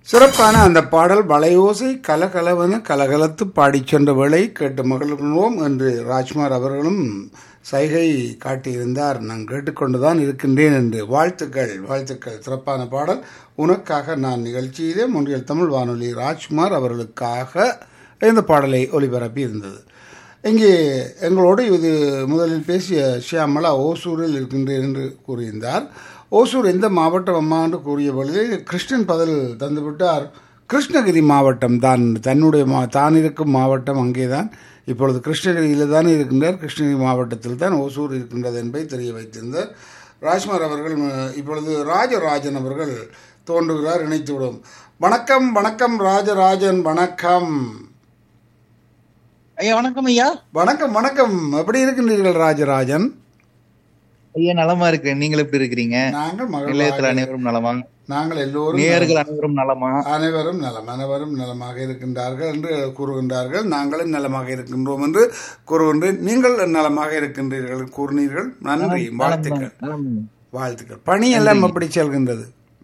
சிறப்பான அந்த பாடல் வளையோசை கலகலவென கலகலத்து பாடிச் சென்ற வேளை கேட்டு மகிழ்கிறோம் என்று ராஜ்குமார் அவர்களும் சைகை காட்டியிருந்தார் நான் கேட்டுக்கொண்டுதான் இருக்கின்றேன் என்று வாழ்த்துக்கள் வாழ்த்துக்கள் சிறப்பான பாடல் உனக்காக நான் நிகழ்ச்சியிலே முன்றியல் தமிழ் வானொலி ராஜ்குமார் அவர்களுக்காக இந்த பாடலை ஒளிபரப்பி இருந்தது இங்கே எங்களோடு இது முதலில் பேசிய ஷியாமலா ஓசூரில் இருக்கின்றேன் என்று கூறியிருந்தார் ஓசூர் எந்த மாவட்டம் அம்மா என்று கூறிய பொழுது கிருஷ்ணன் பதில் தந்துவிட்டார் கிருஷ்ணகிரி மாவட்டம் தான் தன்னுடைய மா தான் இருக்கும் மாவட்டம் அங்கேதான் இப்பொழுது கிருஷ்ணகிரியில் தான் இருக்கின்றார் கிருஷ்ணகிரி மாவட்டத்தில் தான் ஓசூர் இருக்கின்றது என்பதை தெரிய வைத்திருந்தார் ராஜ்குமார் அவர்கள் அஹ், இப்பொழுது ராஜராஜன் அவர்கள் தோன்றுகிறார் இணைத்து விடும் வணக்கம் வணக்கம் ராஜராஜன் வணக்கம் ஐயா வணக்கம் ஐயா வணக்கம் வணக்கம் எப்படி இருக்கின்றீர்கள் ராஜராஜன் ஐயா நலமா இருக்கேன் நீங்கள் எப்படி இருக்கிறீங்க நாங்கள் நிலையத்தில் மகிழ்வாக அனைவரும் நலமா நாங்கள் எல்லோரும் நேயர்கள் அனைவரும் நலமா அனைவரும் நலம் அனைவரும் நலமாக இருக்கின்றார்கள் என்று கூறுகின்றார்கள் நாங்களும் நலமாக இருக்கின்றோம் என்று கூறுகின்றேன் நீங்கள் நலமாக இருக்கின்றீர்கள் கூறினீர்கள் நன்றி வாழ்த்துக்கள் நலம். வாழ்த்துக்கள் பணி எல்லாம் எப்படி செல்கின்றது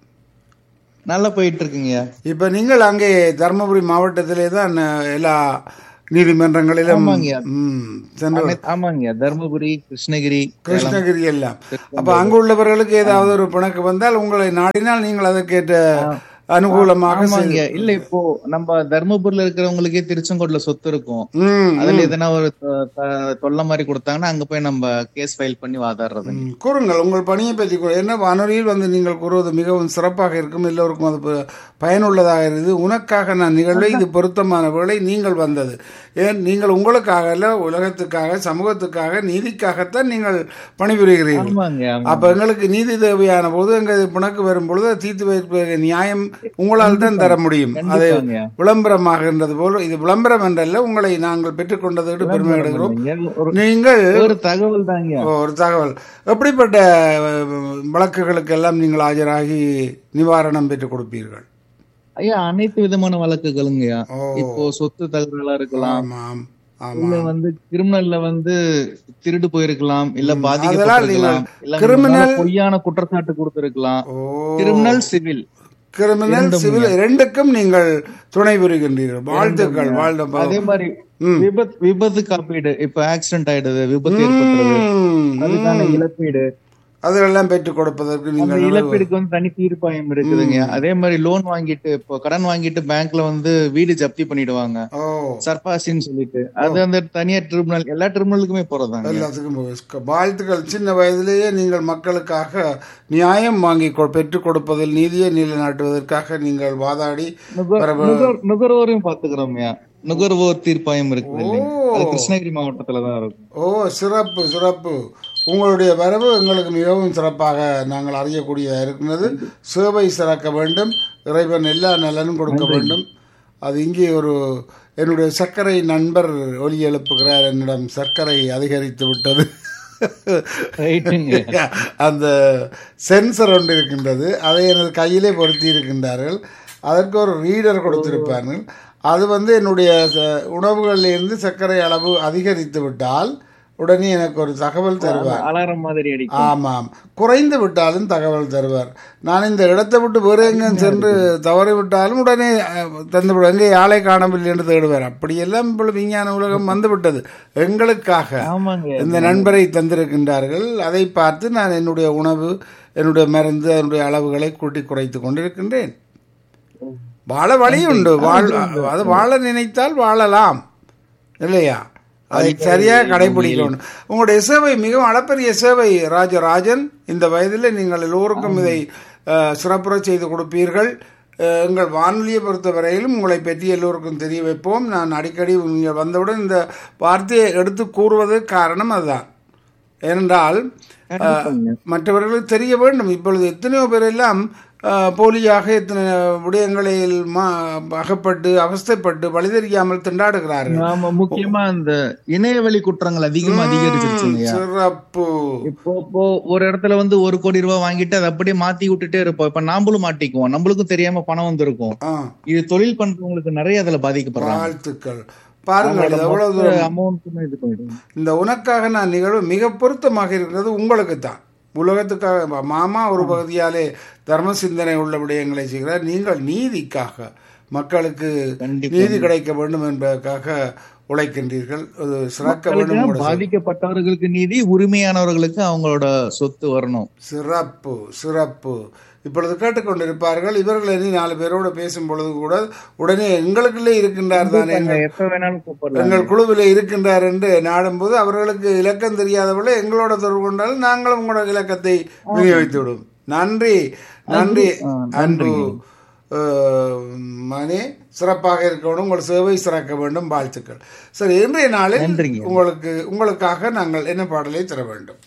நல்லா போயிட்டு இருக்குங்கய்யா இப்ப நீங்கள் அங்கே தருமபுரி மாவட்டத்திலே தான் அஹ், எல்லா நீதிமன்றங்களிலும் ஆமாங்கய்யா. ம், சென்று அனை- ஆமாங்கய்யா தர்மபுரி கிருஷ்ணகிரி கிருஷ்ணகிரி எல்லாம் அப்ப அங்கு உள்ளவர்களுக்கு ஏதாவது ஒரு பிணக்கு வந்தால் உங்களை நாடினால் நீங்கள் அதற்கேற்ற அனுகூலமாக செய்து- ஆமாங்க இல்ல இப்போ நம்ம தர்மபுரியில இருக்கிறவங்களுக்கே திருச்செங்கோட்ல சொத்து இருக்கும் ம், அதுல எதனா ஒரு தொ- த- தொல்லை மாதிரி கொடுத்தாங்கன்னா அங்க போய் நம்ம கேஸ் ஃபைல் பண்ணி வாதாடுறதுங்க ம், கூறுங்கள் உங்கள் பணியை பற்றி கூறு என்ன வானொலியில் வந்து நீங்கள் கூறுவது மிகவும் சிறப்பாக இருக்கும் எல்லோருக்கும் அது ப- பயனுள்ளதாக இருக்குது உனக்காக நான் நிகழ்வை இது பொருத்தமான வேளை நீங்கள் வந்தது ஏன் நீங்கள் உங்களுக்காக அல்ல உலகத்துக்காக சமூகத்துக்காக நீதிக்காகத்தான் நீங்கள் பணிபுரிகிறீர்கள் ஆமாங்க ஆமா. அப்ப எங்களுக்கு நீதி தேவையான போது எங்க பிணக்கு வரும் பொழுது அதை தீர்த்து வைப்ப நியாயம் உங்களால் தான் தர முடியும் அது கண்டிப்பாங்க. விளம்பரமாகின்றது போல இது விளம்பரம் என்றல்ல உங்களை நாங்கள் பெற்றுக்கொண்டதை விட பெருமை அடைகிறோம் ஒரு நீங்கள் ஒரு தகவல் தாங்க ஓ, ஒரு தகவல் எப்படிப்பட்ட அஹ், வழக்குகளுக்கெல்லாம் நீங்கள் ஆஜராகி நிவாரணம் பெற்றுக் கொடுப்பீர்கள் ஐயா அனைத்து விதமான வழக்குகளுங்கய்யா ஓ. இப்போ சொத்து தகவலா இருக்கலாம் ஆமாம் இல்ல ஆமாம் வந்து கிரிமினல்ல வந்து திருடு போயிருக்கலாம் இல்ல அதெல்லாம் பாதிக்கப்பட்டிருக்கலாம் நீங்கள் இல்ல criminal- மேல பொய்யான குற்றச்சாட்டு கொடுத்திருக்கலாம் ஓ கிரிமினல் சிவில் கிரிமினல் இரண்டும் சிவில் இரண்டுக்கும் நீங்கள் துணை புரிகின்றீர்கள் வாழ்த்துக்கள் வாழ்ந்த அதே மாதிரி ம். விபத்து விபத்து காப்பீடு இப்ப ஆக்சிடென்ட் ஆயிடுது விபத்து ஏற்பட்டுறது ம், அதுக்கான ம். இழப்பீடு அதெல்லாம் பெற்றுக் கொடுப்பதற்கு அந்த நீங்கள் இழப்பீடுக்கு வந்து தனி தீர்ப்பாயம் இருக்குதுங்க அதே மாதிரி லோன் வாங்கிட்டு இப்போ கடன் வாங்கிட்டு பேங்க்ல வந்து வீடு ஜப்தி பண்ணிடுவாங்க ஓ சர்பாசின்னு சொல்லிட்டு அது அந்த தனியார் ட்ரிபுனல் எல்லா ட்ரிபுனலுக்குமே போறதாங்க எல்லாத்துக்கும் போய் வாழ்த்துக்கள் சின்ன வயதிலேயே நீங்கள் மக்களுக்காக நியாயம் வாங்கி கொ- பெற்றுக் கொடுப்பதில் நீதியை நிலைநாட்டுவதற்காக நீங்கள் வாதாடி நுகர்- பரவ- நுகர்- நுகர்வோரையும் பாத்துக்கிறோம்யா நுகர்வோர் தீர்ப்பாயம் இருக்குது இல்லைங்க ஓ. அது கிருஷ்ணகிரி மாவட்டத்துல தான் இருக்கும் ஓ சிறப்பு சிறப்பு உங்களுடைய வரவு எங்களுக்கு மிகவும் சிறப்பாக நாங்கள் அறியக்கூடியதாக இருக்கிறது சேவை சிறக்க வேண்டும் இறைவன் எல்லா நலனும் கொடுக்க வேண்டும் அது இங்கே ஒரு என்னுடைய சர்க்கரை நண்பர் ஒலி எழுப்புகிறார் என்னிடம் சர்க்கரை அதிகரித்து விட்டது ரைட்டுங்க அந்த சென்சர் ஒன்று இருக்கின்றது அதை எனது கையிலே பொருத்தி இருக்கின்றார்கள் அதற்கு ஒரு ரீடர் கொடுத்திருப்பார்கள் அது வந்து என்னுடைய ச- உணவுகளில் இருந்து சர்க்கரை அளவு அதிகரித்து விட்டால் உடனே எனக்கு ஒரு தகவல் தருவார் அலாரம் மாதிரி அடிக்கும் ஆமாம் குறைந்து விட்டாலும் தகவல் தருவார் நான் இந்த இடத்தை விட்டு வேறு எங்கும் சென்று தவறி விட்டாலும் உடனே அஹ், தந்து விடு எங்கே ஆளை காணவில்லை என்று தேடுவார் அப்படியெல்லாம் இப்பொழுது விஞ்ஞான உலகம் வந்துவிட்டது எங்களுக்காக ஆமாங்க இந்த நண்பரை தந்திருக்கின்றார்கள் அதை பார்த்து நான் என்னுடைய உணவு என்னுடைய மருந்து அதனுடைய அளவுகளை கூட்டி குறைத்து கொண்டிருக்கின்றேன் வாழ வழி உண்டு வாழ் அது வாழ நினைத்தால் வாழலாம் இல்லையா அதை சரியாக கடைபிடிக்கணும் உங்களுடைய சேவை மிகவும் அளப்பரிய சேவை ராஜராஜன் இந்த வயதில் நீங்கள் எல்லோருக்கும் இதை அஹ், சிறப்புற செய்து கொடுப்பீர்கள் அஹ், எங்கள் வானொலியை பொறுத்தவரையிலும் உங்களை பற்றி எல்லோருக்கும் தெரிய வைப்போம் நான் அடிக்கடி நீங்கள் வந்தவுடன் இந்த வார்த்தையை எடுத்து கூறுவதற்கு காரணம் அதுதான் ஏனென்றால் அஹ், மற்றவர்களுக்கு தெரிய வேண்டும் இப்பொழுது எத்தனையோ பேர் எல்லாம் அஹ், போலியாக எத்தனை விடயங்களில் மா- அகப்பட்டு அவஸ்தைப்பட்டு வழி தெரியாமல் திண்டாடுகிறார்கள் ஆமா முக்கியமா அந்த இணையவழி குற்றங்கள் அதிகமா அதிகரிச்சிருச்சுங்கய்யா சிறப்பு இப்போ இப்போ ஒரு இடத்துல வந்து ஒரு கோடி ரூபாய் வாங்கிட்டு அதை அப்படியே மாத்தி விட்டுட்டே இருப்போம் இப்ப நாமளும் மாட்டிக்குவோம் நம்மளுக்கும் தெரியாம பணம் வந்திருக்கும் ஆ, இது தொழில் பண்றவங்களுக்கு நிறைய அதுல பாதிக்கப்படுறாங்க வாழ்த்துக்கள் பாருங்கள் இது எவ்வளவு தூரம் அமௌண்ட் இது பண்ணிடுவோம் இந்த உனக்காக நான் நிகழ்வு மிக பொருத்தமாக இருக்கிறது உங்களுக்கு தான் உலகத்துக்காக ம- மாமா ஒரு பகுதியாலே தர்ம சிந்தனை உள்ள விடயங்களை செய்கிறார் நீங்கள் நீதிக்காக மக்களுக்கு கண்டிப்பா. நீதி கிடைக்க வேண்டும் என்பதற்காக உழைக்கின்றீர்கள் அது சிறக்க வேண்டும் மக்களுக்கு உங்களோட பாதிக்கப்பட்டவர்களுக்கு நீதி உரிமையானவர்களுக்கு அவங்களோட சொத்து வரணும் சிறப்பு சிறப்பு இப்பொழுது கேட்டுக்கொண்டிருப்பார்கள் இவர்கள் இனி நாலு பேரோடு பேசும் பொழுது கூட உடனே எங்களுக்குள்ளே இருக்கின்றார் தானே எங்கள் எப்ப வேணாலும் கூப்பிடலாம் எங்கள் குழுவில் இருக்கின்றார் என்று நாடும்போது அவர்களுக்கு இலக்கம் தெரியாதவளை எங்களோட தொடர்பு கொண்டால் நாங்களும் உங்களோட இலக்கத்தை விநியோகித்து விடும் நன்றி நன்றி ஆ, அன்பு அஹ், மகனே சிறப்பாக இருக்க வேண்டும் உங்கள் சேவை சிறக்க வேண்டும் வாழ்த்துக்கள் சரி இன்றைய நாளில் நன்றிங்க. உங்களுக்கு உங்களுக்காக நாங்கள் என்ன பாடலை தர வேண்டும்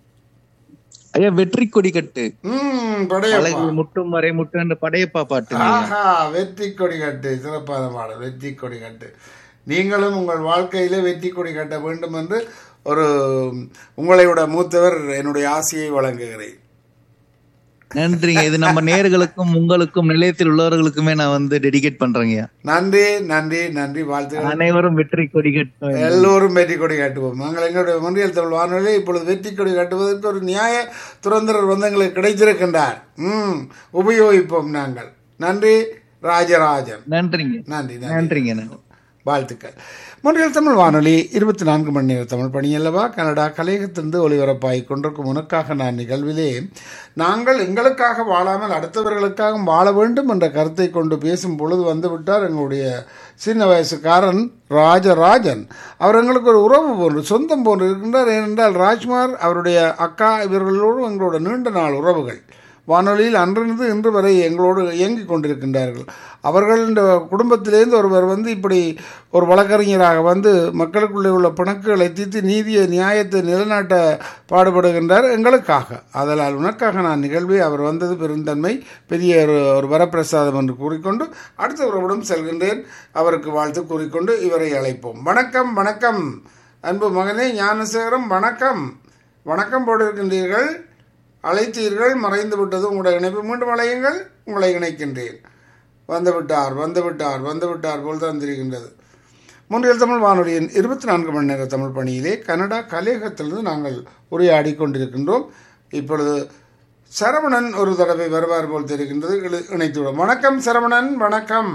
ஐயா வெற்றி கொடி கட்டு ம் படையப்பா அழகு முட்டும் வரை முட்டும் என்ற படையப்பா பாட்டுங்க ஆஹா வெற்றி கொடி கட்டு சிறப்பான பாடல் வெற்றி கொடி கட்டு நீங்களும் உங்கள் வாழ்க்கையிலே வெற்றி கொடி கட்ட வேண்டும் என்று ஒரு உங்களை விட மூத்தவர் என்னுடைய ஆசையை வழங்குகிறேன் நன்றிங்க இது நம்ம நேர்களுக்கும் உங்களுக்கும் நிலையத்தில் உள்ளவர்களுக்குமே நான் வந்து டெடிகேட் பண்றேங்க நன்றி நன்றி நன்றி வாழ்த்துக்கள் அனைவரும் வெற்றி கொடி கட்டும் எல்லோரும் வெற்றி கொடி காட்டுவோம் நாங்கள் எங்களுடைய மொழியல் தமிழ் வானொலி இப்பொழுது வெற்றி கொடி காட்டுவதற்கு ஒரு நியாய துறந்தரர் வந்து எங்களுக்கு கிடைத்திருக்கின்றார் ம் உபயோகிப்போம் நாங்கள் நன்றி ராஜராஜன் நன்றிங்க நன்றி நன்றி நன்றிங்க நன்றி வாழ்த்துக்கள் மொழிகள் தமிழ் வானொலி இருபத்தி நான்கு மணி நேர தமிழ் பணி அல்லவா கனடா கலையகத்திலிருந்து ஒளிபரப்பாகி கொண்டிருக்கும் உனக்காக நான் நிகழ்விலே நாங்கள் எங்களுக்காக வாழாமல் அடுத்தவர்களுக்காக வாழ வேண்டும் என்ற கருத்தை கொண்டு பேசும் பொழுது வந்து விட்டார் எங்களுடைய சின்ன வயசுக்காரன் ராஜராஜன் அவர் எங்களுக்கு ஒரு உறவு போன்று சொந்தம் போன்று இருக்கின்றார் ஏனென்றால் ராஜ்குமார் அவருடைய அக்கா இவர்களோடு எங்களோட நீண்ட நாள் உறவுகள் வானொலியில் அன்றிருந்து இன்று வரை எங்களோடு இயங்கிக் கொண்டிருக்கின்றார்கள் அவர்கள் இந்த குடும்பத்திலேருந்து ஒருவர் வந்து இப்படி ஒரு வழக்கறிஞராக வந்து மக்களுக்குள்ளே உள்ள பிணக்குகளை தீர்த்து நீதியை நியாயத்தை நிலைநாட்ட பாடுபடுகின்றார் எங்களுக்காக அதனால் உனக்காக நான் நிகழ்வை அவர் வந்தது பெருந்தன்மை பெரிய ஒரு ஒரு வரப்பிரசாதம் என்று கூறிக்கொண்டு அடுத்த உறவிடம் செல்கின்றேன் அவருக்கு வாழ்த்து கூறிக்கொண்டு இவரை அழைப்போம் வணக்கம் வணக்கம் அன்பு மகனே ஞானசேகரம் வணக்கம் வணக்கம் போட்டிருக்கின்றீர்கள் அழைத்தீர்கள் மறைந்து விட்டது உங்களுடைய இணைப்பு மீண்டும் அழையுங்கள் உங்களை இணைக்கின்றேன் வந்து விட்டார் வந்து விட்டார் வந்து விட்டார் போல் தான் தெரிகின்றது மூன்றில் தமிழ் வானொலியின் இருபத்தி நான்கு மணி நேர தமிழ் பணியிலே கனடா கலையகத்திலிருந்து நாங்கள் உரையாடி கொண்டிருக்கின்றோம் இப்பொழுது சரவணன் ஒரு தடவை வருவார் போல் தெரிகின்றது இழு- இணைத்துவிடும் வணக்கம் சரவணன் வணக்கம்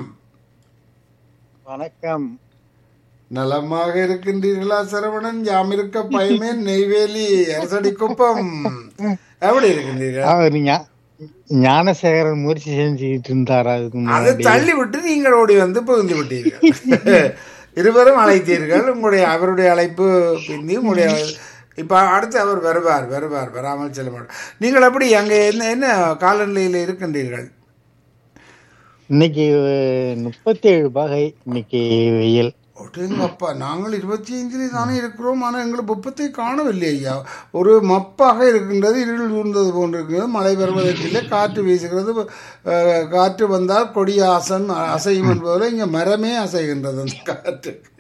வணக்கம் நலமாக இருக்கின்றீர்களா சரவணன் யாம் இருக்க பயமே நெய்வேலி அரசடி குப்பம் எப்படி இருக்கின்றீர்கள் அவர் ஞா- ஞானசேகரன் முயற்சி செஞ்சுக்கிட்டு இருந்தார் அதுக்கு அதை முன்னாடி தள்ளி விட்டு நீங்கள் ஓடி வந்து புகுந்து விட்டீர்கள் இருவரும் அழைத்தீர்கள் உங்களுடைய அவருடைய அழைப்பு பிந்தி உங்களுடைய இப்ப அடுத்து அவர் வருவார் வருவார் வராமல் செல்ல மாட்டார் நீங்கள் எப்படி அங்கே என்ன என்ன காலநிலையில் இருக்கின்றீர்கள் இன்னைக்கு முப்பத்தி ஏழு பகை இன்னைக்கு வெயில் ஒட்டுங்கப்பா நாங்கள் இருபத்தி ஐந்திலே தானே இருக்கிறோம் ஆனால் எங்களுக்கு வெப்பத்தை காணவில்லை ஐயா ஒரு மப்பாக இருக்கின்றது இருள் சூழ்ந்தது போன்று இருக்கிறது மழை வருவதற்கில்லை காற்று வீசுகிறது அஹ், காற்று வந்தால் கொடி அசன் அசையும் என்பதில் இங்கே மரமே அசைகின்றது அந்த காற்றுக்கு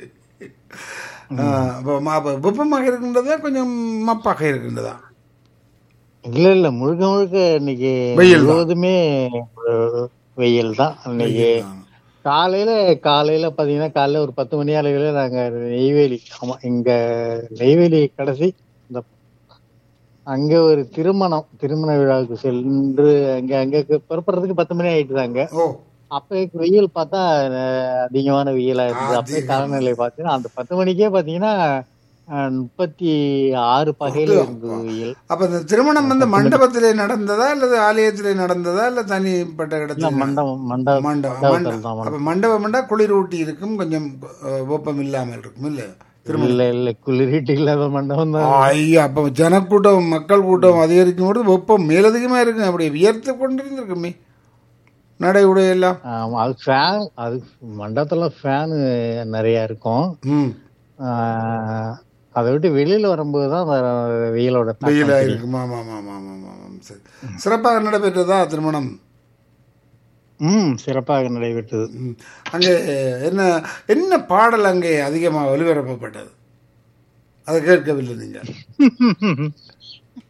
அஹ், அப்ப ம- அப்ப வெப்பமாக இருக்கின்றதா கொஞ்சம் மப்பாக இருக்கின்றதா இல்ல இல்ல முழுக்க முழுக்க இன்னைக்கு வெயில் தான். முழுவதுமே அஹ், வெயில் தான் இன்னைக்கு காலையில காலையில பாத்தீங்கன்னா காலையில ஒரு பத்து மணி அளவுல நாங்க நெய்வேலி ஆமா இங்க நெய்வேலி கடைசி இந்த அங்க ஒரு திருமணம் திருமண விழாவுக்கு சென்று அங்க அங்க புறப்படுறதுக்கு பத்து மணி ஆயிட்டுதாங்க ஓ அப்ப வெயில் பார்த்தா அஹ், அதிகமான வெயிலா இருந்தது அப்பயே அதிகமா. காலநிலை பார்த்தீங்கன்னா அந்த பத்து மணிக்கே பாத்தீங்கன்னா அஹ், முப்பத்தி ஆறு பகையில இருந்தது வெயில் அப்ப இந்த திருமணம் வந்து மண்டபத்திலே நடந்ததா அல்லது ஆலயத்திலே நடந்ததா இல்ல தனிப்பட்ட இல்ல இடத்துல மண்டபம் மண்டபம் மண்டபம் மண்டபத்தில் தான் அப்ப மண்டபம்னா குளிர் ஊட்டி இருக்கும் கொஞ்சம் அஹ், வெப்பம் இல்லாமல் இருக்கும் இல்ல மண்டபம். இல்ல இல்ல குளிரீட்டு இல்லாத மண்டபம் தான் ஐயா அப்ப ஜனக்கூட்டம் மக்கள் கூட்டம் அதிகரிக்கும் பொழுது வெப்பம் மேலதிகமா இருக்கும் அப்படி வியர்த்து கொண்டிருந்திருக்குமே நடை உடை எல்லாம் ஆமா, அது ஃபேன் அது மண்டபத்துல ஃபேனு நிறைய இருக்கும் ம் ஆஹ், அதை விட்டு வெளியில வரும்போது தான் அந்த வெயிலோட தாக்கம் வெயிலா தெரியும். இருக்கும் ஆமா ஆமா ஆமா ஆமா ஆமா சரி சிறப்பாக நடைபெற்றதா திருமணம் ம் சிறப்பாக நடைபெற்றது ம். அங்கே என்ன என்ன பாடல் அங்கே அதிகமாக ஒலிபரப்பப்பட்டது அதை கேட்கவில்லை நீங்கள்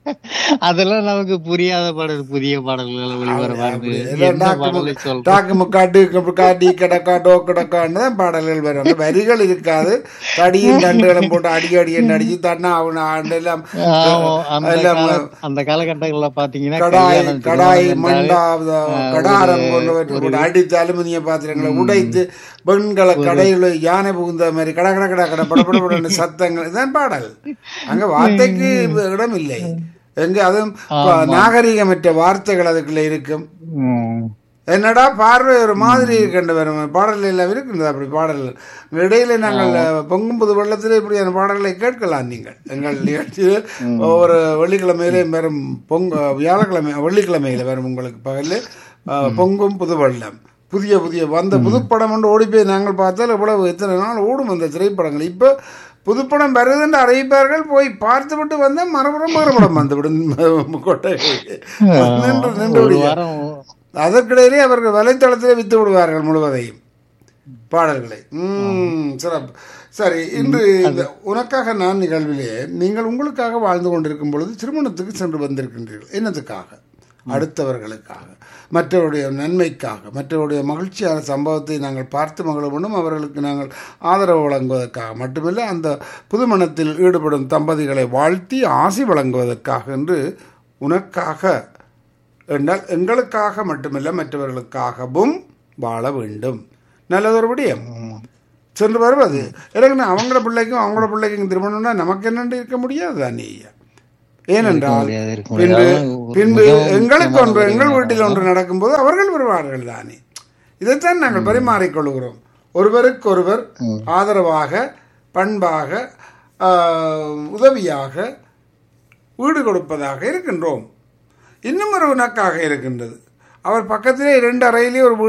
அதெல்லாம் நமக்கு புரியாத பாடல் புதிய பாடல்கள் வெளிவர அப்படி பாருங்க ஏதோ என்ன டாக்கு பாடலை முக்கு- சொல்றோம் டாக்கு முக்காட்டு காட்டி கிடக்கா டோ கிடக்கான்னு தான் பாடல்கள் வரும் அந்த வரிகள் இருக்காது கடியும் தண்டுகளும் போட்டு அடி அடி என்ன அடிச்சு தண்ணா அவன் எல்லாம் ஆமா, அந்த எல்லாம் கால- அந்த காலகட்டங்கள்ல பாத்தீங்கன்னா கடாய் கல்யாணம் கடாய் திருமணம் மண்டா என்றாலே, கடாரம் போன்றவற்றை போட்டு அடித்து அலுமினிய பாத்திரங்களை உடைத்து பெண்களை கடையில் யானை புகுந்த மாதிரி கட கட கட கட பட பட படன்னு சத்தங்கள் இதான் பாடல் அங்க வார்த்தைக்கு இடம் இல்லை எங்க அதுவும் நாகரிகமற்ற வார்த்தைகள் அதுக்குள்ள இருக்கும் ம். என்னடா பார்வை ஒரு மாதிரி இருக்கின்ற வரும் பாடல்கள் எல்லாம் இருக்கின்றது அப்படி பாடல்கள் இடையில நாங்கள் பொங்கும் புது வெள்ளத்தில் இப்படியான பாடல்களை கேட்கலாம் நீங்கள் எங்கள் நிகழ்ச்சியில் ஒவ்வொரு வெள்ளிக்கிழமையிலையும் வரும் பொங்க வியாழக்கிழமை வெள்ளிக்கிழமையில வரும் உங்களுக்கு பகலில் அஹ், பொங்கும் புது வெள்ளம் புதிய புதிய வந்த புதுப்படம் ஒன்று ஓடி போய் நாங்கள் பார்த்தால் இவ்வளவு எத்தனை நாள் ஓடும் அந்த திரைப்படங்கள் இப்போ புதுப்படம் வருதுன்னு அறிவிப்பார்கள் போய் பார்த்துவிட்டு வந்தால் மறுபடியும் மறுபடம் வந்துவிடும் கொட்டை நின்று நின்று ஒரு விடுகிறார். வாரம் அதற்கிடையிலே அவர்கள் வலைத்தளத்திலே வித்து விடுவார்கள் முழுவதையும் பாடல்களை ம் சிறப்பு சரி இன்று இந்த உனக்காக நான் நிகழ்விலே நீங்கள் உங்களுக்காக வாழ்ந்து கொண்டிருக்கும் பொழுது திருமணத்துக்கு சென்று வந்திருக்கின்றீர்கள் என்னத்துக்காக அடுத்தவர்களுக்காக மற்றவருடைய நன்மைக்காக மற்றவருடைய மகிழ்ச்சியான சம்பவத்தை நாங்கள் பார்த்து மகிழ வேண்டும் அவர்களுக்கு நாங்கள் ஆதரவு வழங்குவதற்காக மட்டுமில்லை அந்த புதுமணத்தில் ஈடுபடும் தம்பதிகளை வாழ்த்தி ஆசி வழங்குவதற்காக என்று உனக்காக என்றால் எங்களுக்காக மட்டுமல்ல மற்றவர்களுக்காகவும் வாழ வேண்டும் நல்லதொரு விடயம் சென்று வருவது எனக்கு அவங்களோட பிள்ளைக்கும் அவங்களோட பிள்ளைக்கும் திருமணம்னா நமக்கு என்னண்டு இருக்க முடியாது தானே ஐயா ஏனென்றால் முடியாது, இருக்க பின்பு முடியாது. ஒரு பின்பு மிகவும் எங்களுக்கு ஒன்று முக்கியமான எங்கள் வீட்டில் ஒன்று நடக்கும்போது அவர்கள் வருவார்கள் தானே இதைத்தான் நாங்கள் பரிமாறிக்கொள்கிறோம் ஒருவருக்கொருவர் ஆதரவாக பண்பாக ஆஹ், உதவியாக வீடு கொடுப்பதாக இருக்கின்றோம் இன்னும் ஒரு நக்காக இருக்கின்றது அவர் பக்கத்திலே இரண்டு அறையிலே ஒரு வீடு